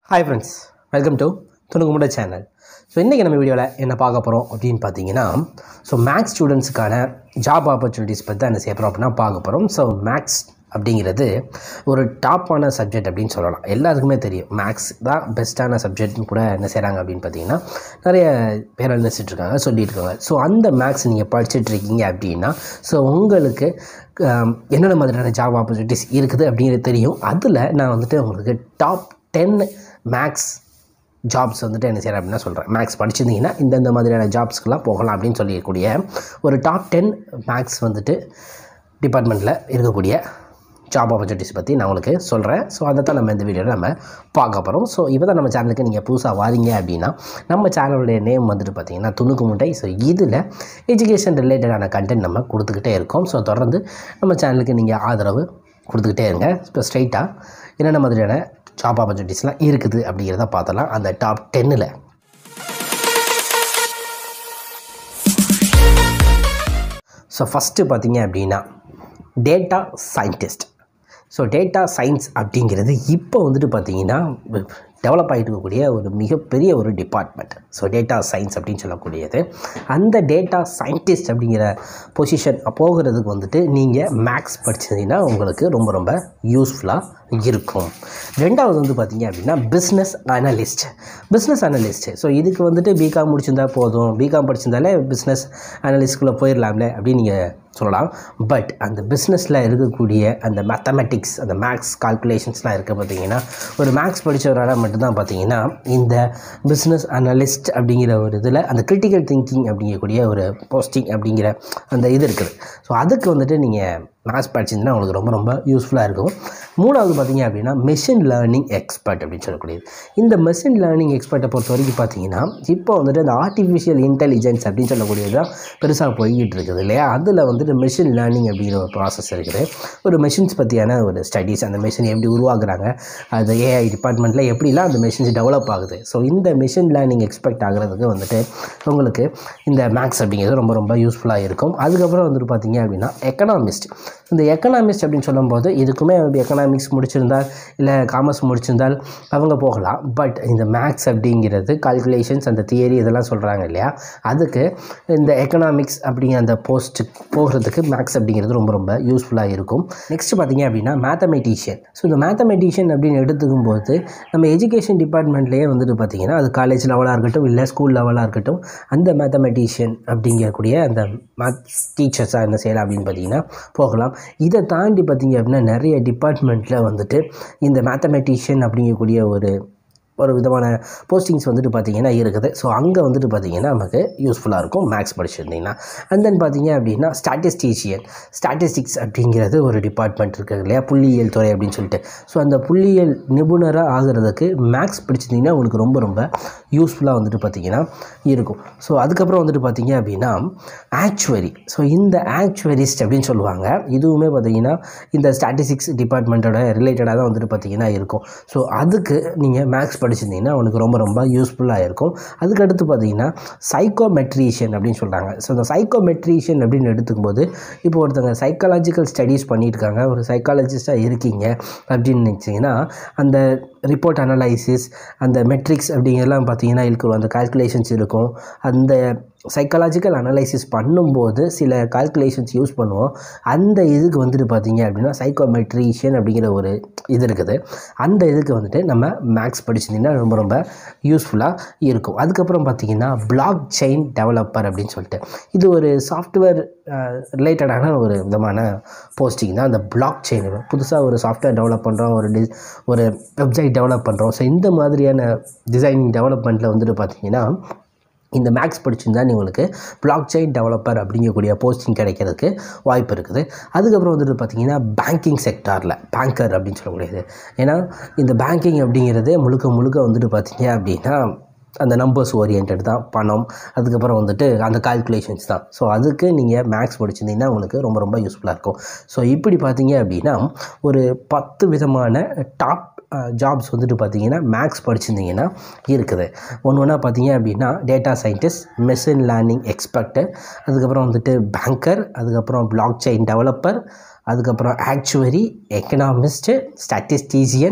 hi friends welcome to Thunukkumuda channel so இன்றைக்கி நம்ம வீடியோவில் என்ன பார்க்க போகிறோம் அப்படின்னு பார்த்தீங்கன்னா ஸோ மேக்ஸ் ஸ்டூடெண்ட்ஸுக்கான ஜாப் ஆப்பர்ச்சுனிட்டிஸ் பற்றி தான் என்ன செய்ய போகிறோம் அப்படின்னா பார்க்க போகிறோம் ஸோ மேக்ஸ் அப்படிங்கிறது ஒரு டாப்பான சப்ஜெக்ட் அப்படின்னு சொல்லலாம் எல்லாருக்குமே தெரியும் மேக்ஸ் தான் பெஸ்ட்டான சப்ஜெக்ட்னு கூட என்ன செய்கிறாங்க அப்படின்னு பார்த்தீங்கன்னா நிறைய பேர் நினச்சிட்டு இருக்காங்க சொல்லிட்டு இருக்காங்க ஸோ அந்த மேக்ஸ் நீங்கள் படிச்சுட்டு இருக்கீங்க அப்படின்னா ஸோ உங்களுக்கு ஆம், என்னென்ன மாதிரியான ஜாப் ஆப்பர்ச்சுனிட்டிஸ் இருக்குது அப்படிங்கிறது தெரியும் அதில் நான் வந்துட்டு உங்களுக்கு டாப் டென் மேக்ஸ் ஜாப்ஸ் வந்துட்டு என்ன செய்கிறேன் அப்படின்னா சொல்கிறேன் மேக்ஸ் படிச்சிருந்தீங்கன்னா இந்தந்த மாதிரியான ஜாப்ஸ்க்கெலாம் போகலாம் அப்படின்னு சொல்லக்கூடிய ஒரு டாப் டென் மேக்ஸ் வந்துட்டு டிபார்ட்மெண்ட்டில் இருக்கக்கூடிய ஜாப் ஆப்பர்ச்சுனிட்டிஸ் பற்றி நான் உங்களுக்கு சொல்கிறேன் ஸோ அதை தான் நம்ம இந்த வீடியோவில் நம்ம பார்க்க போகிறோம் ஸோ இப்போ தான் நம்ம சேனலுக்கு நீங்கள் புதுசாக வாரீங்க அப்படின்னா நம்ம சேனலுடைய நேம் வந்துட்டு பார்த்தீங்கன்னா துணுக்கு முட்டை ஸோ இதில் எஜுகேஷன் ரிலேட்டடான கண்டென்ட் நம்ம கொடுத்துக்கிட்டே இருக்கோம் ஸோ தொடர்ந்து நம்ம சேனலுக்கு நீங்கள் ஆதரவு கொடுத்துக்கிட்டே இருங்க இப்போ ஸ்ட்ரைட்டாக என்னென்ன மாதிரியான ஜாப் ஆப்பர்ச்சுனிட்டிஸ்லாம் இருக்குது அப்படிங்கிறத பார்த்தலாம் அந்த டாப் டென்னில் ஸோ ஃபஸ்ட்டு பார்த்தீங்க அப்படின்னா data scientist so data science அப்படிங்கிறது இப்போ வந்துட்டு பார்த்தீங்கன்னா டெவலப் ஆகிட்டு இருக்கக்கூடிய ஒரு மிகப்பெரிய ஒரு டிபார்ட்மெண்ட் ஸோ டேட்டா சயின்ஸ் அப்படின்னு சொல்லக்கூடியது அந்த டேட்டா சயின்டிஸ்ட் அப்படிங்கிற பொசிஷன் போகிறதுக்கு வந்துட்டு நீங்கள் மேக்ஸ் படிச்சீங்கன்னா உங்களுக்கு ரொம்ப ரொம்ப யூஸ்ஃபுல்லாக இருக்கும் ரெண்டாவது வந்து பார்த்தீங்க அப்படின்னா business analyst business analyst so இதுக்கு வந்துட்டு பிகாம் முடிச்சிருந்தா போதும் பிகாம் படிச்சிருந்தாலே பிஸ்னஸ் அனலிஸ்ட்குள்ளே போயிடலாம்ல அப்படின்னு நீங்கள் சொல்லலாம் பட் அந்த பிஸ்னஸில் இருக்கக்கூடிய அந்த மேத்தமெட்டிக்ஸ் அந்த மேக்ஸ் கால்குலேஷன்ஸ்லாம் இருக்க பார்த்தீங்கன்னா ஒரு மேக்ஸ் படித்தவரால் மட்டும்தான் பார்த்தீங்கன்னா இந்த பிஸ்னஸ் அனலிஸ்ட் அப்படிங்கிற ஒரு இதில் அந்த கிரிட்டிக்கல் திங்கிங் அப்படிங்கக்கூடிய ஒரு போஸ்டிங் அப்படிங்கிற அந்த இது இருக்குது ஸோ அதுக்கு வந்துட்டு நீங்கள் மேத்ஸ் படிச்சிருந்தீங்கன்னா உங்களுக்கு ரொம்ப ரொம்ப யூஸ்ஃபுல்லாக இருக்கும் மூணாவது பார்த்தீங்க அப்படின்னா மெஷின் லேர்னிங் எக்ஸ்பர்ட் அப்படின்னு சொல்லக்கூடியது இந்த மெஷின் லேர்னிங் எக்ஸ்பர்ட்டை பொறுத்த வரைக்கும் பார்த்தீங்கன்னா இப்போ வந்துட்டு அந்த ஆர்டிஃபிஷியல் இன்டெலிஜென்ஸ் அப்படின்னு சொல்லக்கூடியது தான் பெருசாக போய்கிட்டு இருக்குது இல்லையா அதில் வந்துட்டு மெஷின் லேர்னிங் அப்படிங்கிற ஒரு ப்ராசஸ் இருக்குது ஒரு மெஷின்ஸ் பற்றியான ஒரு ஸ்டடீஸ் அந்த மெஷின் எப்படி உருவாக்குறாங்க அது ஏஐ டிபார்ட்மெண்ட்டில் எப்படிலாம் அந்த மெஷின்ஸ் டெவலப் ஆகுது ஸோ இந்த மெஷின் லேர்னிங் எக்ஸ்பெக்ட் ஆகிறதுக்கு வந்துட்டு உங்களுக்கு இந்த மேக்ஸ் அப்படிங்கிறது ரொம்ப ரொம்ப யூஸ்ஃபுல்லாக இருக்கும் அதுக்கப்புறம் வந்துட்டு பார்த்தீங்க அப்படின்னா எக்கனாமிஸ்ட் இந்த எக்கனாமிஸ்ட் அப்படின்னு சொல்லும்போது இதுக்குமே எக்கனாமிக்ஸ் முடிச்சிருந்தால் இல்லை காமர்ஸ் முடிச்சிருந்தால் அவங்க போகலாம் பட் இந்த மேக்ஸ் அப்படிங்கிறது கால்குலேஷன்ஸ் அந்த தியரி இதெல்லாம் சொல்கிறாங்க இல்லையா அதுக்கு இந்த எக்கனாமிக்ஸ் அப்படிங்கிற அந்த போஸ்ட்டு போகிறதுக்கு மேக்ஸ் அப்படிங்கிறது ரொம்ப ரொம்ப யூஸ்ஃபுல்லாக இருக்கும் நெக்ஸ்ட் பார்த்தீங்க அப்படின்னா மேத்தமெட்டிஷியன் ஸோ இந்த மேத்தமெட்டிஷியன் அப்படின்னு எடுத்துக்கும் போது நம்ம எஜுகேஷன் டிபார்ட்மெண்ட்லேயே வந்துட்டு பார்த்தீங்கன்னா அது காலேஜ் லெவலாக இருக்கட்டும் இல்லை ஸ்கூல் லெவலாக இருக்கட்டும் அந்த மேத்தமெட்டிஷியன் அப்படிங்கக்கூடிய அந்த மேத்ஸ் டீச்சர்ஸாக என்ன செய்யலாம் அப்படின்னு பார்த்தீங்கன்னா போகலாம் இதை தாண்டி பார்த்தீங்க அப்படின்னா நிறைய டிபார்ட்மெண்ட்டில் வந்துட்டு இந்த மேத்தமெட்டிஷியன் அப்படிங்கக்கூடிய ஒரு ஒரு விதமான போஸ்டிங்ஸ் வந்துட்டு பார்த்தீங்கன்னா இருக்குது ஸோ அங்கே வந்துட்டு பார்த்தீங்கன்னா நமக்கு யூஸ்ஃபுல்லாக இருக்கும் மேக்ஸ் படிச்சிருந்தீங்கன்னா அண்ட் தென் பார்த்தீங்க அப்படின்னா ஸ்டாட்டிஸ்டீஷியன் ஸ்டாட்டிஸ்டிக்ஸ் அப்படிங்கிறது ஒரு டிபார்ட்மெண்ட் இருக்குது இல்லையா புள்ளியியல் துறை அப்படின்னு சொல்லிட்டு ஸோ அந்த புள்ளியியல் நிபுணராக ஆகிறதுக்கு மேக்ஸ் படிச்சிருந்தீங்கன்னா உங்களுக்கு ரொம்ப ரொம்ப யூஸ்ஃபுல்லாக வந்துட்டு பார்த்தீங்கன்னா இருக்கும் ஸோ அதுக்கப்புறம் வந்துட்டு பார்த்தீங்க அப்படின்னா ஆக்சுவரி ஸோ இந்த ஆக்சுவரிஸ்ட் அப்படின்னு சொல்லுவாங்க இதுவுமே பார்த்தீங்கன்னா இந்த ஸ்டாட்டிஸ்டிக்ஸ் டிபார்ட்மெண்ட்டோட ரிலேட்டடாக தான் வந்துட்டு பார்த்தீங்கன்னா இருக்கும் ஸோ அதுக்கு நீங்கள் மேக்ஸ் படிச்சிருந்தீங்கன்னா உங்களுக்கு ரொம்ப ரொம்ப யூஸ்ஃபுல்லாக இருக்கும் அதுக்கடுத்து பார்த்தீங்கன்னா சைக்கோமெட்ரீஷியன் அப்படின்னு சொல்கிறாங்க ஸோ இந்த சைக்கோமெட்ரீஷியன் அப்படின்னு எடுத்துக்கும்போது இப்போ ஒருத்தங்க சைக்காலஜிக்கல் ஸ்டடீஸ் பண்ணியிருக்காங்க ஒரு சைக்காலஜிஸ்ட்டாக இருக்கீங்க அப்படின்னு நினச்சிங்கன்னா அந்த ரிப்போர்ட் அனலைசிஸ் அந்த மெட்ரிக்ஸ் அப்படிங்கிறலாம் பார்த்தீங்கன்னா இருக்கும் அந்த கால்குலேஷன்ஸ் இருக்கும் அந்த சைக்காலஜிக்கல் அனலைசிஸ் பண்ணும்போது சில கால்குலேஷன்ஸ் யூஸ் பண்ணுவோம் அந்த இதுக்கு வந்துட்டு பார்த்தீங்க அப்படின்னா சைக்கோமெட்ரிஷியன் அப்படிங்கிற ஒரு இது இருக்குது அந்த இதுக்கு வந்துட்டு நம்ம மேக்ஸ் படிச்சிருந்தீங்கன்னா ரொம்ப ரொம்ப யூஸ்ஃபுல்லாக இருக்கும் அதுக்கப்புறம் பார்த்தீங்கன்னா பிளாக் செயின் டெவலப்பர் அப்படின்னு சொல்லிட்டு இது ஒரு சாஃப்ட்வேர் ரிலேட்டடான ஒரு விதமான போஸ்டிங் தான் அந்த பிளாக் செயின் புதுசாக ஒரு சாஃப்ட்வேர் டெவலப் பண்ணுறோம் ஒரு டி ஒரு வெப்சைட் டெவலப் பண்ணுறோம் ஸோ இந்த மாதிரியான டிசைனிங் டெவலப்மெண்ட்டில் வந்துட்டு பார்த்தீங்கன்னா இந்த மேக்ஸ் படிச்சிருந்தா உங்களுக்கு பிளாக் செயின் டெவலப்பர் அப்படிங்கக்கூடிய போஸ்டிங் கிடைக்கிறதுக்கு வாய்ப்பு இருக்குது அதுக்கப்புறம் வந்துட்டு பார்த்தீங்கன்னா பேங்கிங் செக்டாரில் பேங்கர் அப்படின்னு சொல்லக்கூடியது ஏன்னா இந்த பேங்கிங் அப்படிங்கிறது முழுக்க முழுக்க வந்துட்டு பார்த்தீங்க அப்படின்னா அந்த நம்பர்ஸ் ஓரியன்ட் தான் பணம் அதுக்கப்புறம் வந்துட்டு அந்த கால்குலேஷன்ஸ் தான் ஸோ அதுக்கு நீங்கள் மேக்ஸ் படிச்சிருந்தீங்கன்னா உங்களுக்கு ரொம்ப ரொம்ப யூஸ்ஃபுல்லாக இருக்கும் ஸோ இப்படி பார்த்தீங்க அப்படின்னா ஒரு பத்து விதமான டாப் ஜாப்ஸ் வந்துட்டு பார்த்தீங்கன்னா மேக்ஸ் படிச்சிருந்தீங்கன்னா இருக்குது ஒன்று ஒன்றா பார்த்தீங்க அப்படின்னா data scientist machine learning expert அதுக்கப்புறம் வந்துட்டு பேங்கர் அதுக்கப்புறம் பிளாக் செயின் டெவலப்பர் அதுக்கப்புறம் ஆக்சுவரி எக்கனாமிஸ்ட்டு ஸ்டாட்டிஸ்டீசியன்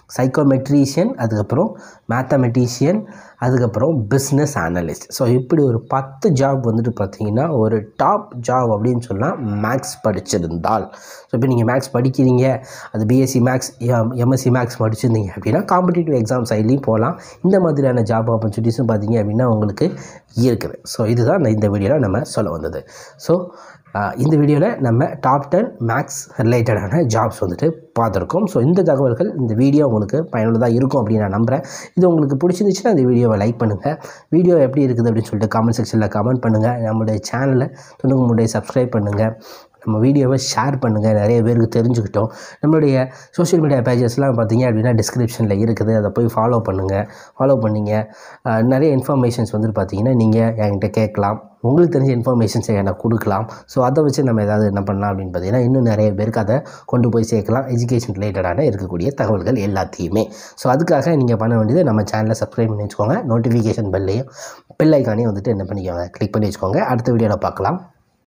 சைக்கோமெட்ரீஷியன் அதுக்கப்புறம் மேத்தமெட்டிஷியன் அதுக்கப்புறம் பிஸ்னஸ் அனலிஸ்ட் ஸோ இப்படி ஒரு பத்து ஜாப் வந்துட்டு பார்த்தீங்கன்னா ஒரு டாப் ஜாப் அப்படின்னு சொன்னால் மேக்ஸ் படிச்சிருந்தால் ஸோ இப்போ நீங்கள் மேக்ஸ் படிக்கிறீங்க அது பிஎஸ்சி மேக்ஸ் எம்எஸ்சி மேக்ஸ் படிச்சிருந்தீங்க அப்படின்னா காம்படிட்டிவ் எக்ஸாம் சைட்லேயும் போகலாம் இந்த மாதிரியான ஜாப் ஆப்பர்ச்சுனிட்டிஸும் பார்த்தீங்க அப்படின்னா உங்களுக்கு இருக்குது ஸோ இதுதான் நான் இந்த வீடியோவில் நம்ம சொல்ல வந்தது ஸோ இந்த வீடியோவில் நம்ம டாப் டென் மேக்ஸ் ரிலேட்டடான ஜாப்ஸ் வந்துட்டு பார்த்துருக்கோம் ஸோ இந்த தகவல்கள் இந்த வீடியோ உங்களுக்கு பயனுள்ளதாக இருக்கும் அப்படின்னு நான் நம்புகிறேன் இது உங்களுக்கு பிடிச்சிருந்துச்சுன்னா இந்த வீடியோவை லைக் பண்ணுங்கள் வீடியோ எப்படி இருக்குது அப்படின்னு சொல்லிட்டு கமெண்ட் செக்ஷனில் கமெண்ட் பண்ணுங்கள் நம்மளுடைய சேனலை துணுக்கு முன்னாடி சப்ஸ்கிரைப் பண்ணுங்கள் நம்ம வீடியோவை ஷேர் பண்ணுங்கள் நிறைய பேருக்கு தெரிஞ்சுக்கிட்டோம் நம்மளுடைய சோஷியல் மீடியா பேஜஸ்லாம் பார்த்தீங்க அப்படின்னா டிஸ்கிரிப்ஷனில் இருக்குது அதை போய் ஃபாலோ பண்ணுங்கள் ஃபாலோ பண்ணிங்க அஹ் நிறைய இன்ஃபர்மேஷன்ஸ் வந்துட்டு பார்த்தீங்கன்னா நீங்கள் என்கிட்ட கேட்கலாம் உங்களுக்கு தெரிஞ்ச இன்ஃபர்மேஷன்ஸை எனக்கு கொடுக்கலாம் ஸோ அதை வச்சு நம்ம ஏதாவது என்ன பண்ணலாம் அப்படின்னு பார்த்தீங்கன்னா இன்னும் நிறைய பேருக்கு அதை கொண்டு போய் சேர்க்கலாம் எஜுகேஷன் ரிலேட்டடான இருக்கக்கூடிய தகவல்கள் எல்லாத்தையுமே ஸோ அதுக்காக நீங்கள் பண்ண வேண்டியது நம்ம சேனலை சப்ஸ்கிரைப் பண்ணி வச்சுக்கோங்க நோட்டிஃபிகேஷன் பெல்லையும் பெல் ஐக்கானையும் வந்துட்டு என்ன பண்ணிக்கோங்க கிளிக் பண்ணி வச்சுக்கோங்க அடுத்த வீடியோவில் பார்க்கலாம்